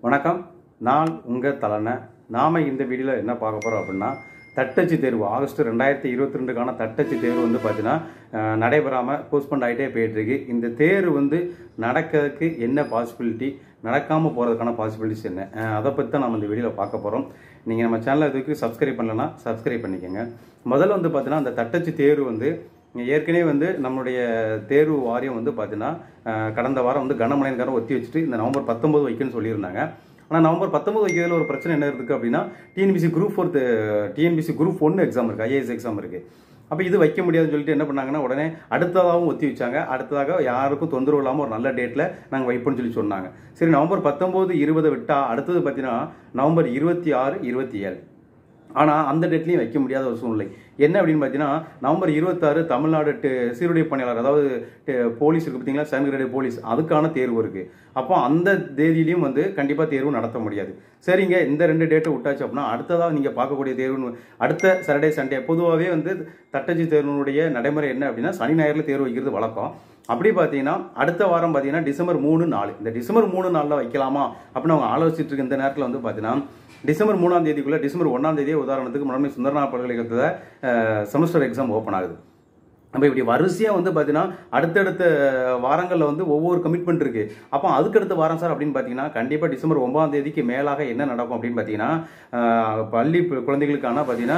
வணக்கம் நான் உங்கள் தலைனை நாம் இந்த வீடியோவில் என்ன பார்க்க போகிறோம் அப்படின்னா தட்டச்சு தேர்வு ஆகஸ்ட் ரெண்டாயிரத்தி இருபத்தி ரெண்டுக்கான தட்டச்சு தேர்வு வந்து பார்த்தீங்கன்னா அஹ், நடைபெறாமல் போஸ்ட்போன் ஆகிட்டே போயிட்டுருக்கு இந்த தேர்வு வந்து நடக்கிறதுக்கு என்ன பாசிபிலிட்டி நடக்காமல் போகிறதுக்கான பாசிபிலிட்டிஸ் என்ன அஹ், அதை பற்றி தான் நம்ம இந்த வீடியோவில் பார்க்க போகிறோம் நீங்கள் நம்ம சேனலை இதுக்கு சப்ஸ்கிரைப் பண்ணலன்னா சப்ஸ்கிரைப் பண்ணிக்கோங்க முதல்ல வந்து பார்த்தீங்கன்னா அந்த தட்டச்சு தேர்வு வந்து ஏற்கனவே வந்து நம்மளுடைய தேர்வு வாரியம் வந்து பார்த்தீங்கன்னா அஹ், கடந்த வாரம் வந்து கனமழைக்காரன் ஒத்தி வச்சுட்டு இந்த நவம்பர் பத்தொன்பது வைக்கணும்னு சொல்லியிருந்தாங்க ஆனால் நவம்பர் பத்தொன்பது வைக்கிறதுல ஒரு பிரச்சனை என்ன இருக்குது அப்படின்னா TNPSC group fourth TNPSC group ஒன்று எக்ஸாம் இருக்குது ஐஏஎஸ் எக்ஸாம் இருக்குது அப்போ இது வைக்க முடியாதுன்னு சொல்லிட்டு என்ன பண்ணாங்கன்னா உடனே அடுத்ததாகவும் ஒத்தி வச்சாங்க அடுத்ததாக யாருக்கும் தொந்தரவு இல்லாமல் ஒரு நல்ல டேட்டில் நாங்கள் வைப்போம்னு சொல்லி சொன்னாங்க சரி நவம்பர் பத்தொம்போது இருபதை விட்டா அடுத்தது பார்த்தீங்கன்னா நவம்பர் இருபத்தி ஆறு இருபத்தி ஏழு ஆனால் அந்த டேட்லையும் வைக்க முடியாத ஒரு சூழ்நிலை என்ன அப்படின்னு பார்த்தீங்கன்னா நவம்பர் இருபத்தாறு தமிழ்நாடு டெ- சீருடை பணியாளர் அதாவது டெ- போலீஸ் இருக்கு பார்த்தீங்களா செகண்ட் போலீஸ் அதுக்கான தேர்வு இருக்குது அப்போ அந்த தேதியிலையும் வந்து கண்டிப்பாக தேர்வு நடத்த முடியாது சரிங்க இந்த ரெண்டு டேட்டை விட்டாச்சு அப்படின்னா அடுத்ததாக நீங்கள் பார்க்கக்கூடிய தேர்வு அடுத்த சாட்டர்டே சண்டே பொதுவாகவே வந்து தட்டச்சு தேர்வினுடைய நடைமுறை என்ன அப்படின்னா சனி ஞாயிறில் தேர்வு வைக்கிறது வழக்கம் அப்படி பார்த்தீங்கன்னா அடுத்த வாரம் பார்த்தீங்கன்னா டிசம்பர் மூணு நாலு இந்த டிசம்பர் மூணு நாளில் வைக்கலாமா அப்படின்னு அவங்க ஆலோசிச்சுட்டு இருக்க இந்த நேரத்தில் வந்து பார்த்தீங்கன்னா டிசம்பர் மூணாம் தேதிக்குள்ள டிசம்பர் ஒன்றாம் தேதியே உதாரணத்துக்கு முதன்மை சுந்தரனா பல்கலைக்கழகத்தில் செமஸ்டர் எக்ஸாம் ஓப்பன் ஆகுது நம்ம இப்படி வரிசையாக வந்து பார்த்தீங்கன்னா அடுத்தடுத்த வாரங்களில் வந்து ஒவ்வொரு கமிட்மெண்ட் இருக்குது அப்போ அதுக்கடுத்த வாரம் சார் அப்படின்னு பார்த்தீங்கன்னா கண்டிப்பாக டிசம்பர் ஒன்பதாம் தேதிக்கு மேலாக என்ன நடக்கும் அப்படின்னு பார்த்தீங்கன்னா ஆஹ், பள்ளி பு- குழந்தைகளுக்கான பார்த்தீங்கன்னா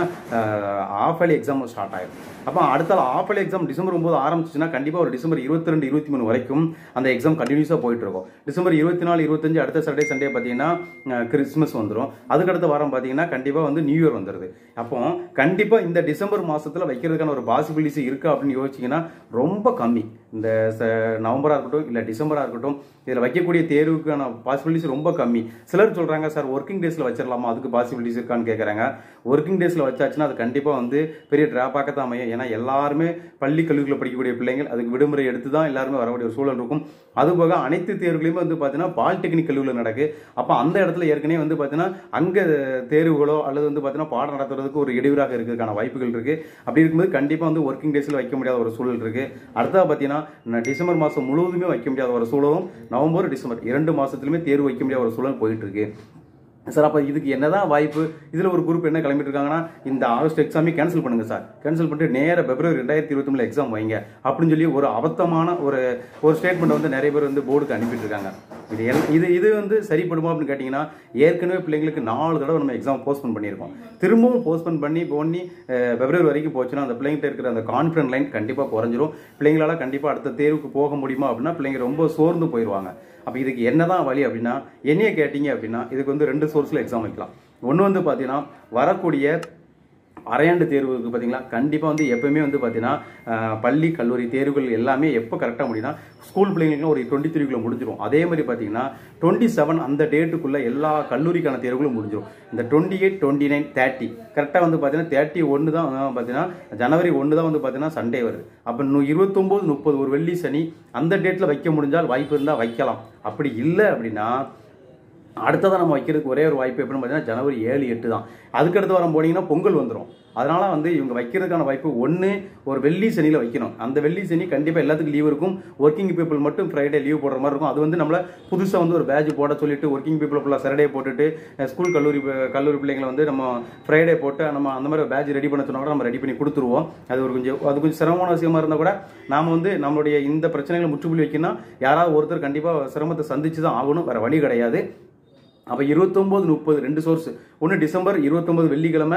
ஆஃப் இயர்லி எக்ஸாம் ஸ்டார்ட் ஆயிடும் அப்போ அடுத்த ஆஃப் இயர்லி எக்ஸாம் டிசம்பர் ஒன்பது ஆரம்பிச்சுன்னா கண்டிப்பாக ஒரு டிசம்பர் இருபத்தி ரெண்டு இருபத்தி மூணு வரைக்கும் அந்த எக்ஸாம் கண்டினியூஸாக போயிட்டு இருக்கும் டிசம்பர் இருபத்தி நாலு இருபத்தஞ்சு அடுத்த சாட்டர்டே சண்டே பார்த்தீங்கன்னா அஹ், கிறிஸ்மஸ் வந்துடும் அதுக்கடுத்த வாரம் பார்த்தீங்கன்னா கண்டிப்பாக வந்து நியூ இயர் வந்துடுது அப்போ கண்டிப்பாக இந்த டிசம்பர் மாசத்துல வைக்கிறதுக்கான ஒரு பாசிபிலிட்டிஸ் இருக்கா அப்படின்னு யோசிச்சீங்கன்னா ரொம்ப கம்மி இந்த ச- நவம்பரா இருக்கட்டும் இல்லை டிசம்பரா இருக்கட்டும் இதில் வைக்கக்கூடிய தேர்வுக்கான பாசிபிலிட்டிஸ் ரொம்ப கம்மி சிலர் சொல்றாங்க சார் ஒர்க்கிங் டேஸ்ல வச்சிடலாமா அதுக்கு பாசிபிலிட்டிஸ் இருக்கான்னு கேட்குறாங்க ஒர்க்கிங் டேஸ்ல வச்சாச்சுன்னா அது கண்டிப்பாக வந்து பெரிய டிராப்பாக தான் அமையும் ஏன்னா எல்லாருமே பள்ளி கல்லூரியில் படிக்கக்கூடிய பிள்ளைங்கள் அதுக்கு விடுமுறை எடுத்து தான் எல்லாருமே வரக்கூடிய ஒரு சூழல் இருக்கும் அதுபோக அனைத்து தேர்வுகளையுமே வந்து பார்த்தீங்கன்னா பாலிடெக்னிக் கல்லூரியில் நடக்கு அப்போ அந்த இடத்துல ஏற்கனவே வந்து பார்த்தீங்கன்னா அங்கே தேர்வுகளோ அல்லது வந்து பார்த்தீங்கன்னா பாடம் நடத்துறதுக்கு ஒரு இடையூறாக இருக்கிறதுக்கான வாய்ப்புகள் இருக்கு அப்படி இருக்கும்போது கண்டிப்பாக வந்து ஒர்க்கிங் டேஸில் வைக்க முடியாத ஒரு சூழல் இருக்கு அடுத்தது பார்த்தீங்கன்னா ந- டிசம்பர் மாதம் முழுவதுமே வைக்க முடியாத ஒரு சூழலும் நவம்பர் டிசம்பர் இரண்டு மாசத்துலயுமே தேர்வு வைக்க முடியாத ஒரு சூழல் போயிட்டு இருக்கு சார் அப்போ இதுக்கு என்னதான் வாய்ப்பு இதில் ஒரு குரூப் என்ன கிளம்பிட்டு இருக்காங்கன்னா இந்த ஆகஸ்ட் எக்ஸாமே கேன்சல் பண்ணுங்க சார் கேன்சல் பண்ணிட்டு நேர பிப்ரவரி ரெண்டாயிரத்தி இருபத்தி எக்ஸாம் வைங்க அப்படின்னு சொல்லி ஒரு அபத்தமான ஒரு ஒரு ஸ்டேட்மெண்ட் வந்து நிறைய பேர் வந்து போர்டுக்கு அனுப்பிட்டு இருக்காங்க இது எல் இது இது வந்து சரிப்படுமா அப்படின்னு கேட்டிங்கன்னா ஏற்கனவே பிள்ளைங்களுக்கு நாலு தடவை நம்ம எக்ஸாம் போஸ்ட்போன் பண்ணியிருக்கோம் திரும்பவும் போஸ்ட்போன் பண்ணி பண்ணி அஹ், பிப்ரவரி வரைக்கும் போச்சுன்னா அந்த பிள்ளைங்கிட்ட இருக்கிற அந்த கான்ஃபிடன்ட் லைன் கண்டிப்பாக குறைஞ்சிரும் பிள்ளைங்களால கண்டிப்பாக அடுத்த தேர்வுக்கு போக முடியுமா அப்படின்னா பிள்ளைங்க ரொம்ப சோர்ந்து போயிடுவாங்க அப்போ இதுக்கு என்னதான் வழி அப்படின்னா என்னைய கேட்டீங்க அப்படின்னா இதுக்கு வந்து ரெண்டு சோர்ஸில் எக்ஸாம் வைக்கலாம் ஒன்று வந்து பார்த்தீங்கன்னா வரக்கூடிய அரையாண்டு தேர்வுக்கு பார்த்தீங்களா கண்டிப்பாக வந்து எப்பவுமே வந்து பார்த்தீங்கன்னா அஹ், பள்ளி கல்லூரி தேர்வுகள் எல்லாமே எப்போ கரெக்டாக முடியும்னா ஸ்கூல் பிள்ளைங்களுக்குலாம் ஒரு டுவெண்ட்டி த்ரீக்குள்ள முடிஞ்சிடும் அதே மாதிரி பார்த்தீங்கன்னா டுவெண்ட்டி செவன் அந்த டேட்டுக்குள்ள எல்லா கல்லூரிக்கான தேர்வுகளும் முடிஞ்சிடும் இந்த twenty eight twenty nine thirty கரெக்டாக வந்து பார்த்தீங்கன்னா தேர்ட்டி ஒன்று தான் அஹ், பார்த்தீங்கன்னா ஜனவரி ஒன்று தான் வந்து பார்த்தீங்கன்னா சண்டே வருது அப்போ இன்னும் இருபத்தொம்போது முப்பது ஒரு வெள்ளி சனி அந்த டேட்டில் வைக்க முடிஞ்சால் வாய்ப்பு இருந்தால் வைக்கலாம் அப்படி இல்லை அப்படின்னா அடுத்ததான் நம்ம வைக்கிறதுக்கு ஒரே ஒரு வாய்ப்பு எப்படின்னு பார்த்தீங்கன்னா ஜனவரி ஏழு எட்டு தான் அதுக்கடுத்து வாரம் போனீங்கன்னா பொங்கல் வந்துடும் அதனால வந்து இவங்க வைக்கிறதுக்கான வாய்ப்பு ஒன்று ஒரு வெள்ளி சனியில் வைக்கணும் அந்த வெள்ளி சனி கண்டிப்பாக எல்லாத்துக்கும் லீவ் இருக்கும் ஒர்க்கிங் பீப்புள் மட்டும் ஃப்ரைடே லீவ் போடுற மாதிரி இருக்கும் அது வந்து நம்மள புதுசாக வந்து ஒரு பேட்ச் போட சொல்லிட்டு ஒர்க்கிங் பீப்புள் ஃபுல்லாக சாட்டர்டே போட்டுட்டு அஹ், ஸ்கூல் கல்லூரி ப- கல்லூரி பிள்ளைங்களை வந்து நம்ம ஃப்ரைடே போட்டு நம்ம அந்த மாதிரி பேட்ச் ரெடி பண்ண சொன்னா கூட நம்ம ரெடி பண்ணி கொடுத்துருவோம் அது ஒரு கொஞ்சம் அது கொஞ்சம் சிரமமான விஷயமா இருந்தால் கூட நாம வந்து நம்மளுடைய இந்த பிரச்சனைகளை முற்றுப்புள்ளி வைக்கணும்னா யாராவது ஒருத்தர் கண்டிப்பாக சிரமத்தை சந்திச்சு தான் ஆகணும் வேற வழி கிடையாது அப்போ இருபத்தொம்போது முப்பது ரெண்டு சோர்ஸ் ஒன்று டிசம்பர் இருபத்தொம்போது வெள்ளிக்கிழமை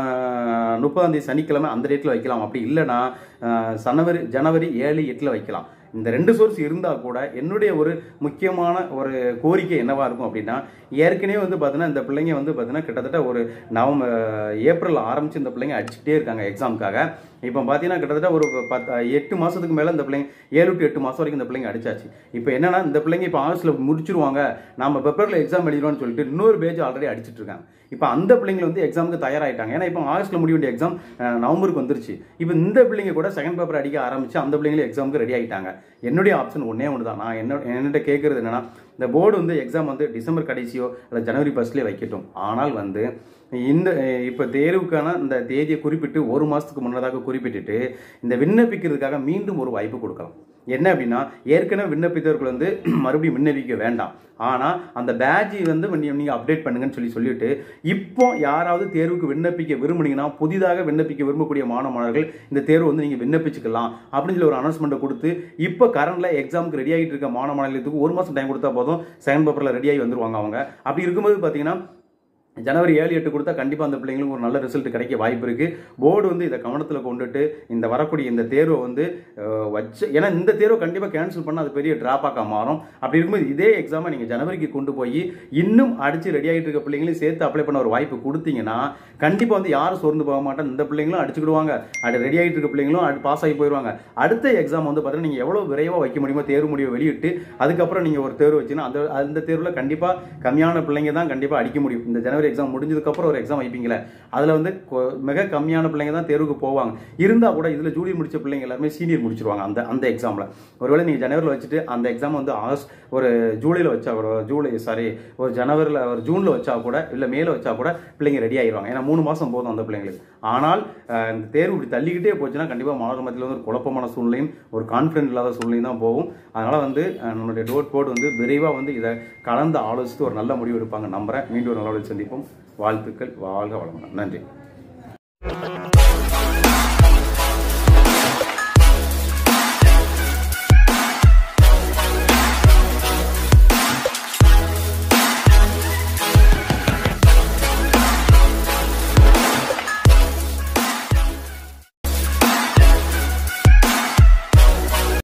ந- முப்பதாம் தேதி சனிக்கிழமை அந்த டேட்டில் வைக்கலாம் அப்படி இல்லைன்னா அஹ், ஜனவரி ஜனவரி ஏழு எட்டில் வைக்கலாம் இந்த ரெண்டு சோர்ஸ் இருந்தால் கூட என்னுடைய ஒரு முக்கியமான ஒரு கோரிக்கை என்னவா இருக்கும் அப்படின்னா ஏற்கனவே வந்து பார்த்தீங்கன்னா இந்த பிள்ளைங்க வந்து பார்த்தீங்கன்னா கிட்டத்தட்ட ஒரு நவம்பர் ஏப்ரல் ஆரம்பிச்சு இந்த பிள்ளைங்க அடிச்சுட்டே இருக்காங்க எக்ஸாமுக்காக இப்போ பார்த்தீங்கன்னா கிட்டத்தட்ட ஒரு பத்து எட்டு மாதத்துக்கு மேலே இந்த பிள்ளைங்க ஏழு டு எட்டு மாதம் வரைக்கும் இந்த பிள்ளைங்க அடிச்சாச்சு இப்போ என்னன்னா இந்த பிள்ளைங்க இப்போ ஆகஸ்ட்டில் முடிச்சிருவாங்க நம்ம பெப்பரில் எக்ஸாம் எழுதிடுவோம்னு சொல்லிட்டு இன்னொரு பேஜ் ஆல்ரெடி அடிச்சிட்டு இருக்காங்க இப்போ அந்த பிள்ளைங்க வந்து எக்ஸாமுக்கு தயாராயிட்டாங்க ஏன்னா இப்போ ஆகஸ்ட்டில் முடிய வேண்டிய எக்ஸாம் நவம்பருக்கு வந்துருச்சு இப்போ இந்த பிள்ளைங்க கூட செகண்ட் பேப்பர் அடிக்க ஆரம்பிச்சு அந்த பிள்ளைங்களும் எக்ஸாமுக்கு ரெடி ஆகிட்டாங்க என்னுடைய ஆப்ஷன் ஒன்றே ஒன்று தான் நான் என்ன என்கிட்ட கேட்குறது என்னன்னா இந்த போர்டு வந்து எக்ஸாம் வந்து டிசம்பர் கடைசியோ இல்லை ஜனவரி ஃபர்ஸ்ட்லேயே வைக்கட்டும் ஆனால் வந்து இந்த இப்போ தேர்வுக்கான இந்த தேதியை குறிப்பிட்டு ஒரு மாதத்துக்கு முன்னதாக குறிப்பிட்டுட்டு இந்த விண்ணப்பிக்கிறதுக்காக மீண்டும் ஒரு வாய்ப்பு கொடுக்கலாம் என்ன அப்படின்னா ஏற்கனவே விண்ணப்பித்தவர்கள் வந்து மறுபடியும் விண்ணப்பிக்க வேண்டாம் ஆனால் அந்த பேட்ஜை வந்து நீங்கள் அப்டேட் பண்ணுங்கன்னு சொல்லி சொல்லிட்டு இப்போ யாராவது தேர்வுக்கு விண்ணப்பிக்க விரும்புனீங்கன்னா புதிதாக விண்ணப்பிக்க விரும்பக்கூடிய மாணவ மாணவர்கள் இந்த தேர்வு வந்து நீங்கள் விண்ணப்பிச்சுக்கலாம் அப்படின்னு சொல்லி ஒரு அனௌன்ஸ்மெண்ட்டை கொடுத்து இப்போ கரண்டில் எக்ஸாமுக்கு ரெடி ஆகிட்டு இருக்க மாணவ மாணவர்களுக்கு ஒரு மாதம் டைம் கொடுத்தா போதும் செகண்ட் பேப்பரில் ரெடி ஆகி வந்துருவாங்க அவங்க அப்படி இருக்கும்போது பார்த்தீங்கன்னா ஜனவரி ஏழு எட்டு கொடுத்தா கண்டிப்பாக அந்த பிள்ளைங்களுக்கு ஒரு நல்ல ரிசல்ட் கிடைக்க வாய்ப்பு இருக்குது போர்டு வந்து இதை கவனத்தில் கொண்டுட்டு இந்த வரக்கூடிய இந்த தேர்வை வந்து அஹ், வச்சு ஏன்னா இந்த தேர்வை கண்டிப்பாக கேன்சல் பண்ணால் அது பெரிய ட்ராப்பாக மாறும் அப்படி இருக்கும்போது இதே எக்ஸாமை நீங்கள் ஜனவரிக்கு கொண்டு போய் இன்னும் அடித்து ரெடி ஆகிட்டு இருக்க பிள்ளைங்களையும் சேர்த்து அப்ளை பண்ண ஒரு வாய்ப்பு கொடுத்தீங்கன்னா கண்டிப்பாக வந்து யாரும் சோர்ந்து போக மாட்டாங்க இந்த பிள்ளைங்களும் அடிச்சுக்கிடுவாங்க அது ரெடி ஆகிட்டு இருக்க பிள்ளைங்களும் அது பாஸ் ஆகி போயிடுவாங்க அடுத்த எக்ஸாம் வந்து பார்த்தீங்கன்னா நீங்கள் எவ்வளோ விரைவாக வைக்க முடியுமோ தேர்வு முடிவை வெளியிட்டு அதுக்கப்புறம் நீங்கள் ஒரு தேர்வு வச்சுன்னா அந்த அந்த தேர்வில் கண்டிப்பாக கம்மியான பிள்ளைங்க தான் கண்டிப்பாக அடிக்க முடியும் இந்த ஜனவரி எக்ஸாம் முடிஞ்சதுக்கப்புறம் ஒரு எக்ஸாம் வைப்பீங்களே அதில் வந்து கொ- மிக கம்மியான பிள்ளைங்க தான் தேர்வுக்கு போவாங்க இருந்தால் கூட இதில் ஜூனியர் முடிச்ச பிள்ளைங்க எல்லாருமே சீனியர் முடிச்சிருவாங்க அந்த அந்த எக்ஸாமில் ஒருவேளை நீங்கள் ஜனவரியில் வச்சுட்டு அந்த எக்ஸாம் வந்து ஆகஸ்ட் ஒரு ஜூலையில் வச்சா கூட ஜூலை சாரி ஒரு ஜனவரியில் ஒரு ஜூனில் வச்சா கூட இல்லை மேல வச்சா கூட பிள்ளைங்க ரெடி ஆயிடுவாங்க ஏன்னா மூணு மாதம் போதும் அந்த பிள்ளைங்களுக்கு ஆனால் அஹ், இந்த தேர்வு இப்படி தள்ளிக்கிட்டே போச்சுன்னா கண்டிப்பாக மாணவர் மத்தியில் வந்து ஒரு குழப்பமான சூழ்நிலையும் ஒரு கான்ஃபிடென்ட் இல்லாத சூழ்நிலையும் தான் போகும் அதனால் வந்து அஹ், நம்மளுடைய டோட் போர்டு வந்து விரைவாக வந்து இதை கலந்து ஆலோசித்து ஒரு நல்ல முடிவு எடுப்பாங்க நம்புறேன் மீண்டும் ஒரு நல்ல வழியில் சந்திப்போம் வாழ்த்துக்கள் வாழ்க வளமுடன் நன்றி